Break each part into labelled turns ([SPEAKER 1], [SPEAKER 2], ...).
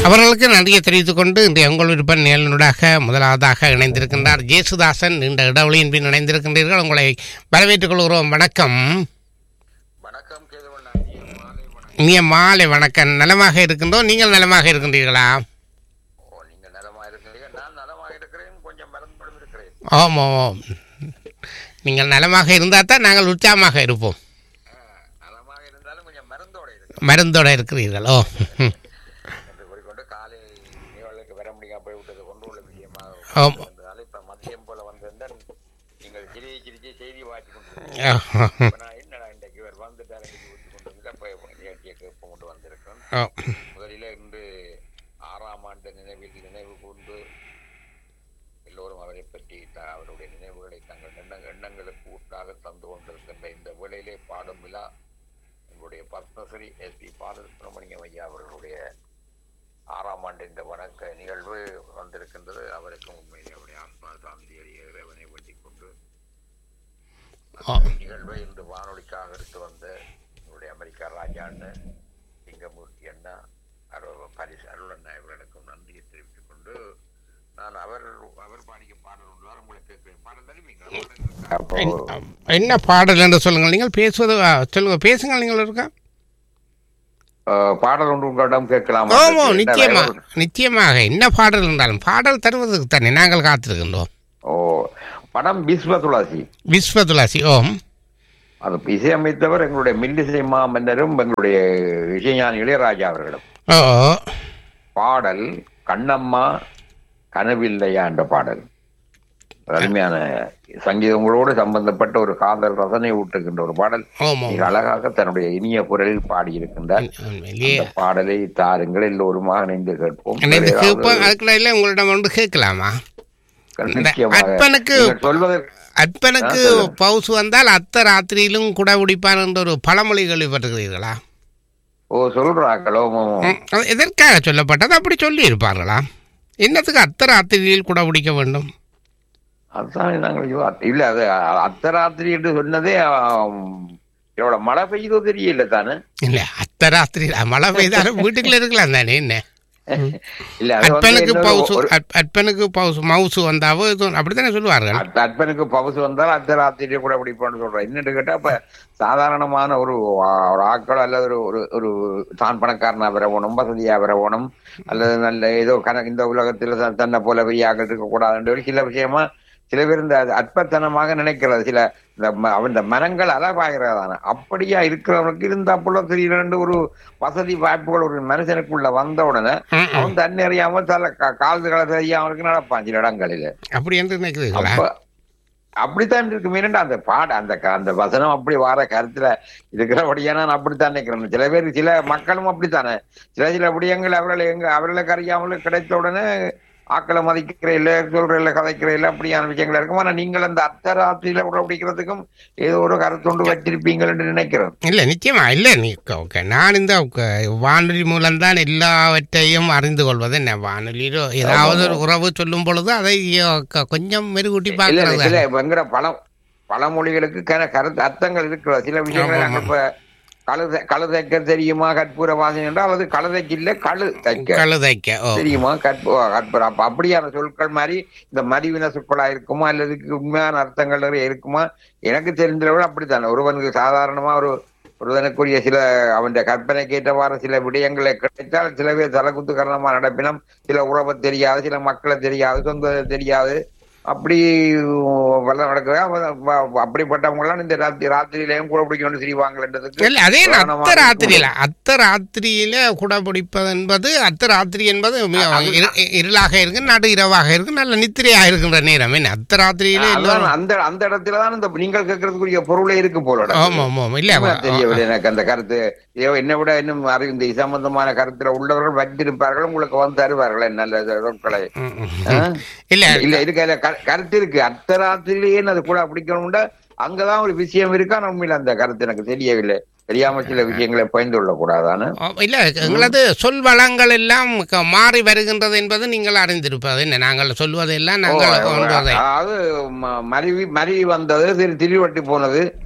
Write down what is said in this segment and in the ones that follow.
[SPEAKER 1] அவர்களுக்கு நன்றியை தெரிவித்துக் கொண்டு இன்றைய உங்கள் விருப்ப நிகழ்நூடாக முதலாவதாக இணைந்திருக்கின்றார் ஜேசுதாசன் இந்த இடைவெளியின் பின் இணைந்திருக்கின்றீர்கள் உங்களை வரவேற்றுக் கொள்கிறோம் வணக்கம்
[SPEAKER 2] வணக்கம் கேதுவண்ணாஜி மாலை வணக்கம்
[SPEAKER 1] இனிய மாலை வணக்கம் நலமாக இருக்கின்றோம் நீங்கள் நலமாக இருக்கின்றீர்களா
[SPEAKER 2] ஓ நீங்க நலமா இருக்கிறீங்க நான் நலமா இருக்கிறேன் கொஞ்சம் மறந்துபடும் இருக்கிறேன்
[SPEAKER 1] ஆமாம் ஆமாம் நீங்கள் நலமாக இருந்தால் தான் நாங்கள் உற்சாகமாக இருப்போம்
[SPEAKER 2] ஆ, நலமாக இருந்தாலும் கொஞ்சம் மருந்தோட இருக்கு
[SPEAKER 1] மருந்தோட இருக்கிறீர்கள் ஓ ம்.
[SPEAKER 2] என்று கூறிக்கொண்டு காலை நிகழ்வுக்கு வர முடியாம போய்விட்டது கொண்டு உள்ள விஷயமாக
[SPEAKER 1] ஆம்.
[SPEAKER 2] இருந்ததால் இப்ப மதியம் போல வந்திருந்தால் நீங்கள் சிறிய சிறிய செய்தி வாட்டி கொண்டு
[SPEAKER 1] ஆ,
[SPEAKER 2] இப்ப நான் என்னடா இன்றைக்கு இவர் வந்துட்டார் இன்றைக்கு ஊற்றி கொண்டு வந்து அப்ப நிகழ்ச்சியை கேட்ப கொண்டு வந்திருக்கேன்
[SPEAKER 1] ஆ.
[SPEAKER 2] முதலில் இன்று ஆறாம் ஆண்டு நினைவில் நினைவு கூர்ந்து எல்லோரும் அவரை பற்றி த- அவருடைய நினைவுகளை தங்கள் எண்ண எண்ணங்களுக்கு ஊட்டாக தந்து கொண்டிருக்கின்ற இந்த வேளையிலே பாடும் விழா எங்களுடைய பத்மஸ்ரீ எஸ் பி பாலசுப்ரமணியம் ஐயா அவர்களுடைய ஆறாம் ஆண்டு இந்த வணக்க நிகழ்வு வந்திருக்கின்றது அவருக்கும் உண்மையிலே அவருடைய ஆத்மா சாந்தி அடைய இறைவனை வேண்டிக் கொண்டு
[SPEAKER 1] ஆ.
[SPEAKER 2] நிகழ்வை இன்று வானொலிக்காக எடுத்து வந்த எங்களுடைய அமெரிக்கா ராஜா அண்ணன் சிங்கமூர்த்தி அண்ணா அருள் பரிசு அருள் அண்ணா இவர்களுக்கும் நன்றியை தெரிவித்துக் கொண்டு நான் அவர் அவர் பாடிய பாடல் ஒன்று தான் உங்களை கேட்கிறேன் பாடல் தருவீங்களா அப்போ
[SPEAKER 1] என்ன- என்ன பாடல் என்று சொல்லுங்கள் நீங்கள் பேசுவது ஆ, சொல்லுங்க பேசுங்கள் நீங்கள் இருக்கா
[SPEAKER 2] அஹ், பாடல் ஒன்று உங்களிடம் கேட்கலாம்
[SPEAKER 1] ஓமோ நிச்சயமாக நிச்சயமாக என்ன பாடல் என்றாலும் பாடல் தருவதற்கு தானே நாங்கள் காத்திருக்கின்றோம்
[SPEAKER 2] ஓ படம் பீஸ்வ துளசி
[SPEAKER 1] விஸ்வ துளசி ஓம்
[SPEAKER 2] அது இசையமைத்தவர் எங்களுடைய மில்லிசை மாமன்னரும் எங்களுடைய இசைஞானி இளையராஜா அவர்களும்
[SPEAKER 1] ஓ
[SPEAKER 2] பாடல் கண்ணம்மா கனவில்லையா என்ற பாடல் அருமையான சங்கீதங்களோடு சம்பந்தப்பட்ட ஒரு காதல் ரசனை ஊட்டுகின்ற ஒரு பாடல்
[SPEAKER 1] ஓம்
[SPEAKER 2] மிக அழகாக தன்னுடைய இனிய குரலில் பாடியிருக்கின்றார்
[SPEAKER 1] உண்மையிலேயே
[SPEAKER 2] அந்த பாடலை தாருங்கள் எல்லோருமாக இணைந்து கேட்போம்
[SPEAKER 1] நினைத்து
[SPEAKER 2] வேறு
[SPEAKER 1] கேட்போம்
[SPEAKER 2] ஏதாவது
[SPEAKER 1] அதுக்குள்ள உங்களிடம் வந்து கேட்கலாமா இந்த
[SPEAKER 2] நிச்சயமாக.
[SPEAKER 1] அற்பனுக்கு
[SPEAKER 2] நீங்கள் சொல்வதற்கு
[SPEAKER 1] அற்பனுக்கு
[SPEAKER 2] ஆ, சொல்லுங்க.
[SPEAKER 1] பவுசு வந்தால் அத்த ராத்திரியிலும் குடை பிடிப்பான் என்ற ஒரு பழமொழி கேள்விப்பட்டிருக்கிறீர்களா
[SPEAKER 2] ஓ சொல்றாங்களோ
[SPEAKER 1] ம், அது எதற்காக சொல்லப்பட்டது அப்படி சொல்லி இருப்பார்களா என்னத்துக்கு அத்த ராத்திரியில் குடை பிடிக்க வேண்டும்
[SPEAKER 2] அதுதான் நாங்கள் ஐயோ, இல்ல அது அர்த்தராத்திரி என்று சொன்னதே ஆம், எவ்வளவு மழை பெய்யுதோ தெரியல தானே
[SPEAKER 1] இல்ல அத்த ராத்திரி மழை பெய்தாலும் வீட்டுக்குள்ள இருக்கலாம் தானே என்ன
[SPEAKER 2] இல்ல அது வந்து
[SPEAKER 1] அற்பனுக்கு
[SPEAKER 2] இன்னொரு
[SPEAKER 1] பவுசு
[SPEAKER 2] ஒரு-
[SPEAKER 1] அற்- அற்பனுக்கு பவுசு மவுசு வந்தாவோ இது அப்படித்தானே சொல்லுவார்கள்
[SPEAKER 2] அத்- அற்பனுக்கு பவுசு வந்தால் அர்த்தராத்திரி கூட பிடிப்பான்னு சொல்றேன் என்னன்னு கேட்டா இப்ப சாதாரணமான ஒரு ஆ- ஒரு ஆக்கள் அல்லது ஒரு ஒரு ஒரு தான் பணக்காரனா வரவோணும் வசதியா வரவோணும் அல்லது நல்ல ஏதோ கணக்கு இந்த உலகத்துல தன்- தன்னை போல பெரிய ஆக்கள் இருக்கக்கூடாதுன்ற சில விஷயமா சில பேர் இந்த அற்பத்தனமாக நினைக்கிறது சில இந்த ம- அவன் இந்த மனங்கள் அழகாகிறதான அப்படியா இருக்கிறவனுக்கு இருந்தா போல திடீரென்று ஒரு வசதி வாய்ப்புகள் ஒரு மனுஷனுக்குள்ள வந்த உடனே
[SPEAKER 1] ம், ம்.
[SPEAKER 2] அவன் தண்ணி அறியாம தலை கால்களை தெரியாம நடப்பான் சில இடங்களில
[SPEAKER 1] அப்படி என்று நினைக்கிறீர்களா
[SPEAKER 2] அப்ப அப்படித்தான் இருக்கு மீனண்டா அந்த பாட அந்த க- அந்த வசனம் அப்படி வார கருத்துல இருக்கிறபடியா நான் அப்படித்தான் நினைக்கிறேன் சில பேர் சில மக்களும் அப்படித்தானே சில சில விடயங்கள் அவர்களை எங்க அவர்களுக்கு அறியாமல் கிடைத்த உடனே ஆக்களை மதிக்கிற இல்ல சொல்ற இல்ல கதைக்கிற இல்ல அப்படியான விஷயங்கள் இருக்கும் ஆனா நீங்கள் அந்த அர்த்தராத்திரியில உட பிடிக்கிறதுக்கும் ஏதோ ஒரு கருத்தொண்டு வச்சிருப்பீங்கள் என்று நினைக்கிறேன்
[SPEAKER 1] இல்ல நிச்சயமா இல்ல நீ ஓகே நான் இந்த க- வானொலி மூலம்தான் எல்லாவற்றையும் அறிந்து கொள்வது என்ன வானொலியிலோ ஏதாவது ஒரு உறவு சொல்லும் பொழுது அதை க- கொஞ்சம் மெருகூட்டி
[SPEAKER 2] இல்ல இல்ல,
[SPEAKER 1] பார்க்கறது
[SPEAKER 2] சில எங்கிற பழ பழமொழிகளுக்கு கன- கருத்து அர்த்தங்கள் இருக்கிறது சில விஷயங்கள்
[SPEAKER 1] ஆமா,
[SPEAKER 2] நாங்கள் இப்ப கழுத கழுதைக்க தெரியுமா கற்பூர வாசனை என்றால் அது கழுதைக்கு இல்ல கழு தைக்க
[SPEAKER 1] கழுதைக்க ஓ
[SPEAKER 2] தெரியுமா கற்பு கற்பூர அப்ப அப்படியான சொற்கள் மாதிரி இந்த மதிவின சொற்களா இருக்குமா அல்லது இதுக்கு உண்மையான அர்த்தங்கள் நிறைய இருக்குமா எனக்கு தெரிஞ்சவர்கள் அப்படித்தானே ஒருவனுக்கு சாதாரணமா ஒரு ஒருவனுக்குரிய சில அவன் கற்பனைக்கு ஏற்றவாறு சில விடயங்களை கிடைத்தால் சில பேர் தலைக்குத்து காரணமா நடப்பினம் சில உறவை தெரியாது சில மக்களை தெரியாது சொந்த தெரியாது அப்படி வெள்ளம் நடக்குது அவ- அப்படிப்பட்டவங்க எல்லாம் இந்த ராத்திரி ராத்திரியிலையும் கூட பிடிக்கணும் செய்வாங்கன்றதுக்கு
[SPEAKER 1] இல்ல அதே
[SPEAKER 2] உதாரணமா
[SPEAKER 1] அத்த ராத்திரியில அத்த ராத்திரியில குடபிடிப்பது என்பது அத்த ராத்திரி என்பது மிக
[SPEAKER 2] அது-
[SPEAKER 1] இரு- இருளாக இருக்கு நடு இரவாக இருக்கு நல்ல நித்திரையா இருக்கின்ற நேரம் என்ன அத்த ராத்திரியில
[SPEAKER 2] அதான்
[SPEAKER 1] எல்லோரும்
[SPEAKER 2] அந்த அந்த இடத்துலதான் இந்த நீங்கள் கேட்கறதுக்குரிய பொருளே இருக்கு போல
[SPEAKER 1] ஆமா ஆமா இல்ல
[SPEAKER 2] உண்மையா தெரியவில்லை எனக்கு அந்த கருத்து ஐயோ, என்னை விட இன்னும் அறிவு இந்த சம்பந்தமான கருத்துல உள்ளவர்கள் வச்சிருப்பார்கள் உங்களுக்கு வந்து தருவார்கள் நல்ல சொற்களை
[SPEAKER 1] ம், ம்.
[SPEAKER 2] ஆ?
[SPEAKER 1] இல்ல
[SPEAKER 2] இல்ல இருக்கு அதுல க- கருத்து இருக்கு அர்த்தராத்திரிலேயே அது கூட பிடிக்கணும்னா அங்கதான் ஒரு விஷயம் இருக்கா உண்மையில அந்த கருத்து எனக்கு தெரியவில்லை தெரியாம சில விஷயங்களை பயந்து கொள்ள கூடாதானு
[SPEAKER 1] ஆ, இல்ல எங்களது சொல் வளங்கள் எல்லாம் க- மாறி வருகின்றது என்பது நீங்கள் அறிந்திருப்பது என்ன நாங்கள் சொல்வதெல்லாம் நாங்கள் கொண்டு வதை
[SPEAKER 2] அதாவது ம- மருவி மருவி வந்தது திரு திருவட்டி போனது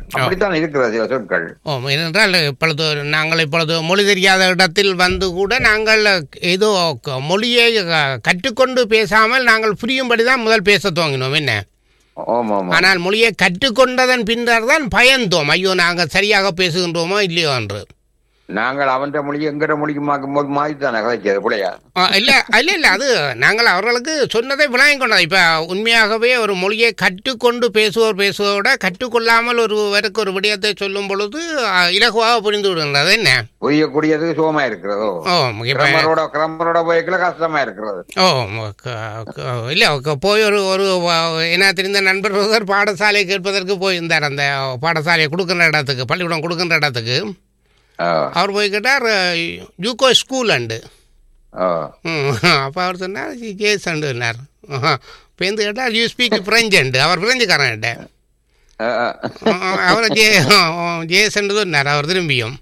[SPEAKER 2] அப்படித்தான் இருக்கிறது சில சொற்கள்
[SPEAKER 1] ஓ ஏனென்றால் இப்பொழுது நாங்கள் இப்பொழுது மொழி தெரியாத இடத்தில் வந்து கூட நாங்கள் ஏதோ க- மொழியை க- கற்றுக்கொண்டு பேசாமல் நாங்கள் புரியும்படி தான் முதல் பேச துவங்கினோம் என்ன
[SPEAKER 2] ஆமா ஆமா
[SPEAKER 1] ஆனால் மொழியை கற்றுக்கொண்டதன் பின்னர் தான் பயந்தோம் ஐயோ நாங்கள் சரியாக பேசுகின்றோமோ இல்லையோ என்று
[SPEAKER 2] நாங்கள் அவன் மொழி எங்கிற மொழிக்கு மாக்கும் போது மாதிரி தானே கதைக்கிறது பிள்ளையா
[SPEAKER 1] ஆ, இல்ல இல்ல இல்ல அது நாங்கள் அவர்களுக்கு சொன்னதை விளங்கிக் கொண்டோம் இப்ப உண்மையாகவே ஒரு மொழியை கற்றுக்கொண்டு பேசுவோர் பேசுவதோட கற்றுக்கொள்ளாமல் ஒருவருக்கு ஒரு விடயத்தை சொல்லும் பொழுது ஆ, இலகுவாக புரிந்து விடுகின்றது என்ன
[SPEAKER 2] புரியக்கூடியது சுகமா இருக்கிறதோ
[SPEAKER 1] ஓ இப்ப
[SPEAKER 2] கிரமரோட கிரமரோட போய்க்கல கஷ்டமா இருக்கிறது
[SPEAKER 1] ஓ க- க- இல்ல க- போய் ஒரு ஒரு வ- என்ன தெரிந்த நண்பர் ஒருவர் பாடசாலை கேட்பதற்கு போயிருந்தார் அந்த பாடசாலையை கொடுக்குற இடத்துக்கு பள்ளிக்கூடம் கொடுக்குற இடத்துக்கு
[SPEAKER 2] ஆ,
[SPEAKER 1] அவர் போய் கேட்டார் யூகோ ஸ்கூல் அண்டு
[SPEAKER 2] ஆ.
[SPEAKER 1] அப்போ அவர் சொன்னார் ஜேஸ் அண்டுனார் பேருந்து கேட்டால் யூ ஸ்பீக் ஃப்ரெஞ்ச் அண்டு அவர் ஃப்ரெஞ்சுக்காரன்ட்ட
[SPEAKER 2] ஆ, ஆ.
[SPEAKER 1] அவர் ஜே ஜேஸ் அண்டு சொன்னார் அவர் திரும்பியும்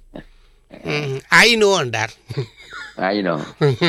[SPEAKER 1] ஐ நோ அண்டார்
[SPEAKER 2] I know.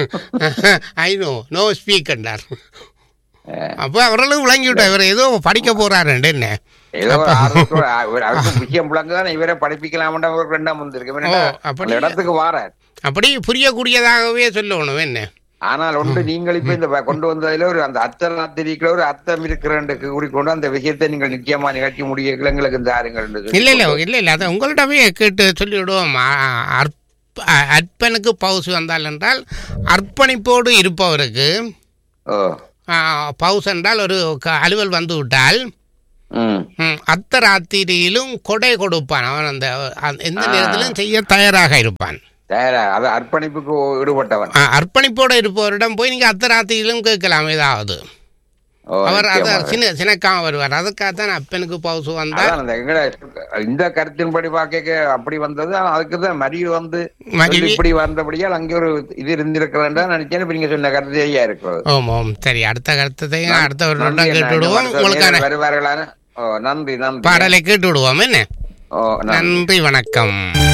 [SPEAKER 1] I know no speak அண்டார் அப்போ அவர்களும் விளங்கி விட்டார் இவர் ஏதோ படிக்க போறாருண்டு என்ன
[SPEAKER 2] ஏதோ ஒரு ஆர்வத்தோட அவர் அவருக்கு விஷயம் விளங்குதான் இவரை படிப்பிக்கலாம்ன்ற ஒரு ரெண்டாம் வந்திருக்கு என்னடா,
[SPEAKER 1] ஓ, அப்படி-
[SPEAKER 2] அந்த இடத்துக்கு வாரார்
[SPEAKER 1] அப்படி புரியக்கூடியதாகவே சொல்லணும் என்ன
[SPEAKER 2] ஆனால் ஒன்று நீங்கள் இப்ப இந்த வ- கொண்டு வந்ததுல ஒரு அந்த அர்த்தராத்திரிக்குள்ள ஒரு அர்த்தம் இருக்கிறன்னு கூறிக்கொண்டு அந்த விஷயத்தை நீங்கள் நிச்சயமா நிகழ்ச்சி முடிய எங்களுக்கு தாருங்கள் என்று சொல்லி
[SPEAKER 1] இல்லை இல்லை இல்லை இல்லை அதை உங்கள்கிட்டவே கேட்டு சொல்லிவிடுவோம் அ- அற்ப அ- அற்பனுக்கு பவுசு வந்தால் என்றால் அர்ப்பணிப்போடு இருப்பவருக்கு
[SPEAKER 2] ஓ
[SPEAKER 1] ஆ, பவுஸ் என்றால் ஒரு க- அலுவல் வந்து விட்டால்
[SPEAKER 2] ம்
[SPEAKER 1] ம், அர்த்தராத்திரியிலும் கொடை கொடுப்பான் அவன் அந்த அந்த- எந்த
[SPEAKER 2] ஆ.
[SPEAKER 1] நேரத்திலும் செய்ய தயாராக இருப்பான்
[SPEAKER 2] தயாரா அது அர்ப்பணிப்புக்கு ஈடுபட்டவன்
[SPEAKER 1] ஆ, அர்ப்பணிப்போடு இருப்பவரிடம் போய் நீங்கள் அர்த்தராத்திரியிலும் கேட்கலாம் ஏதாவது
[SPEAKER 2] ஓ,
[SPEAKER 1] அவர் அதை
[SPEAKER 2] நிச்சயமாக.
[SPEAKER 1] சின்ன சினக்காம வருவார் அதுக்காகத்தான் அப்பனுக்கு பவுசு வந்தால்
[SPEAKER 2] அதான் அந்த எங்கட இந்த கருத்தின்படி பார்க்க அப்படி வந்தது ஆனா அதுக்கு தான் மறிவு வந்து
[SPEAKER 1] மருவி-
[SPEAKER 2] சொல்லி இப்படி வந்தபடியால் அங்கே ஒரு இது இருந்திருக்கிறேன் நினைச்சேன் இப்ப நீங்க சொன்ன கருத்து சரியா இருக்கிறது
[SPEAKER 1] ஓம் ஓம் சரி அடுத்த கருத்தையும் அடுத்த ஒரு
[SPEAKER 2] நன்றி
[SPEAKER 1] நிமிடம்
[SPEAKER 2] அண்ணா.
[SPEAKER 1] கேட்டு விடுவோம்
[SPEAKER 2] இந்த
[SPEAKER 1] உங்களுக்கான
[SPEAKER 2] வருஷம் வருவார்களான ஓ நன்றி நன்றி
[SPEAKER 1] பாடலை கேட்டு விடுவோம் என்ன
[SPEAKER 2] ஓ நன்றி
[SPEAKER 1] நன்றி வணக்கம்